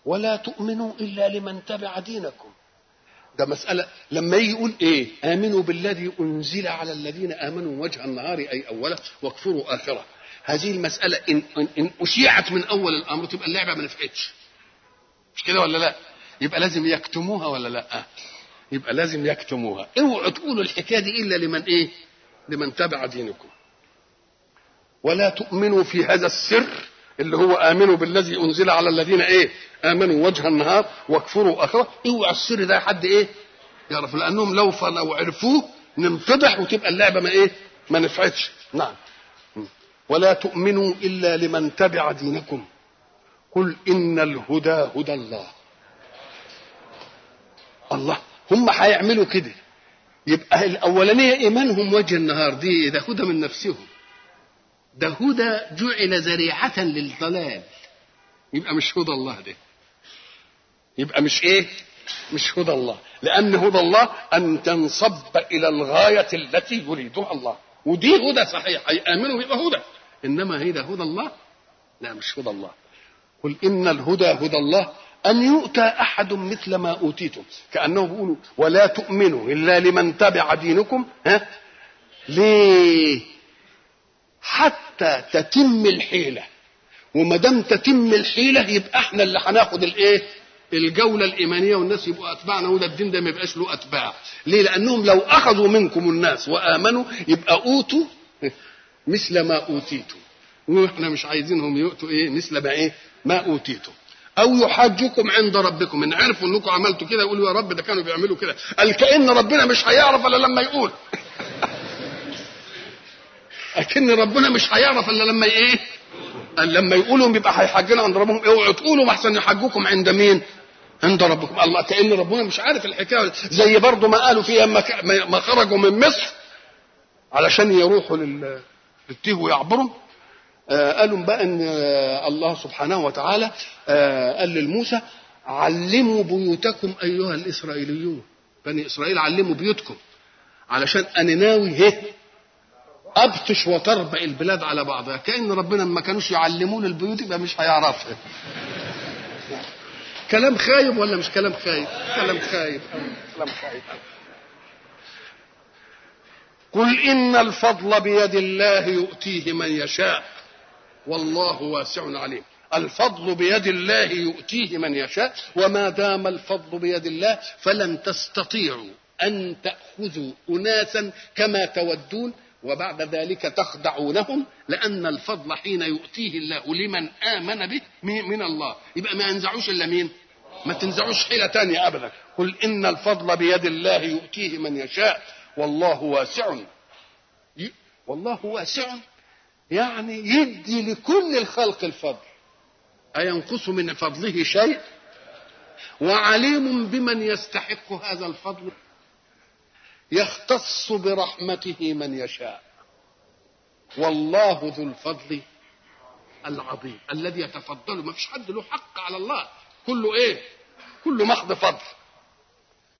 ولا تؤمنوا الا لمن تبع دينكم ده مسألة لما يجي يقول إيه آمنوا بالذي أنزل على الذين آمنوا وجه النهار أي أوله واكفروا آخره هذه المسألة إن, إن, إن أشيعت من أول الأمر تبقى اللعبة ما نفعتش مش كده ولا لا يبقى لازم يكتموها ولا لا يبقى لازم يكتموها اوعوا تقولوا الحكاية دي إلا لمن إيه لمن تبع دينكم ولا تؤمنوا في هذا السر اللي هو امنوا بالذي انزل على الذين ايه امنوا وجه النهار واكفروا اخره اوعى السر ده حد ايه يعرف لانهم لو لو عرفوه ننفضح وتبقى اللعبه ما ايه ما نفعتش نعم ولا تؤمنوا الا لمن تبع دينكم قل ان الهدى هدى الله الله هم هيعملوا كده يبقى الاولانيه ايمانهم وجه النهار دي ده هدى من نفسهم ده هدى جعل ذريعة للضلال يبقى مش هدى الله ده يبقى مش ايه مش هدى الله لأن هدى الله أن تنصب إلى الغاية التي يريدها الله ودي هدى صحيح أي آمنوا يبقى هدى إنما هي ده هدى الله لا مش هدى الله قل إن الهدى هدى الله أن يؤتى أحد مثل ما أوتيتم كأنه بيقولوا ولا تؤمنوا إلا لمن تبع دينكم ها ليه حتى تتم الحيله وما دام تتم الحيله يبقى احنا اللي هناخد الايه الجوله الايمانيه والناس يبقوا اتباعنا وده الدين ده ما يبقاش له اتباع ليه لانهم لو اخذوا منكم الناس وامنوا يبقى اوتوا مثل ما اوتيتم واحنا مش عايزينهم يؤتوا ايه مثل ما ايه ما اوتيتم او يحاجكم عند ربكم ان عرفوا انكم عملتوا كده يقولوا يا رب ده كانوا بيعملوا كده قال كان ربنا مش هيعرف الا لما يقول لكن ربنا مش هيعرف الا لما ايه لما يقولوا بيبقى هيحجنا عند ربهم اوعوا تقولوا ما احسن يحجوكم عند مين عند ربكم الله كان ربنا مش عارف الحكايه زي برضه ما قالوا فيها ما خرجوا من مصر علشان يروحوا لل للتيه ويعبروا آه قالوا بقى ان آه الله سبحانه وتعالى آه قال للموسى علموا بيوتكم ايها الاسرائيليون بني اسرائيل علموا بيوتكم علشان انا ناوي هه ابطش وتربع البلاد على بعضها كان ربنا ما كانوش يعلمون البيوت يبقى مش هيعرفها كلام خايب ولا مش كلام خايب كلام خايب كلام خايب قل ان الفضل بيد الله يؤتيه من يشاء والله واسع عليم الفضل بيد الله يؤتيه من يشاء وما دام الفضل بيد الله فلن تستطيعوا ان تاخذوا اناسا كما تودون وبعد ذلك تخدعونهم لأن الفضل حين يؤتيه الله لمن آمن به من الله يبقى ما ينزعوش إلا مين ما تنزعوش حيلة تانية أبدا قل إن الفضل بيد الله يؤتيه من يشاء والله واسع والله واسع يعني يدي لكل الخلق الفضل أينقص من فضله شيء وعليم بمن يستحق هذا الفضل يختص برحمته من يشاء والله ذو الفضل العظيم الذي يتفضل ما فيش حد له حق على الله كله ايه كله محض فضل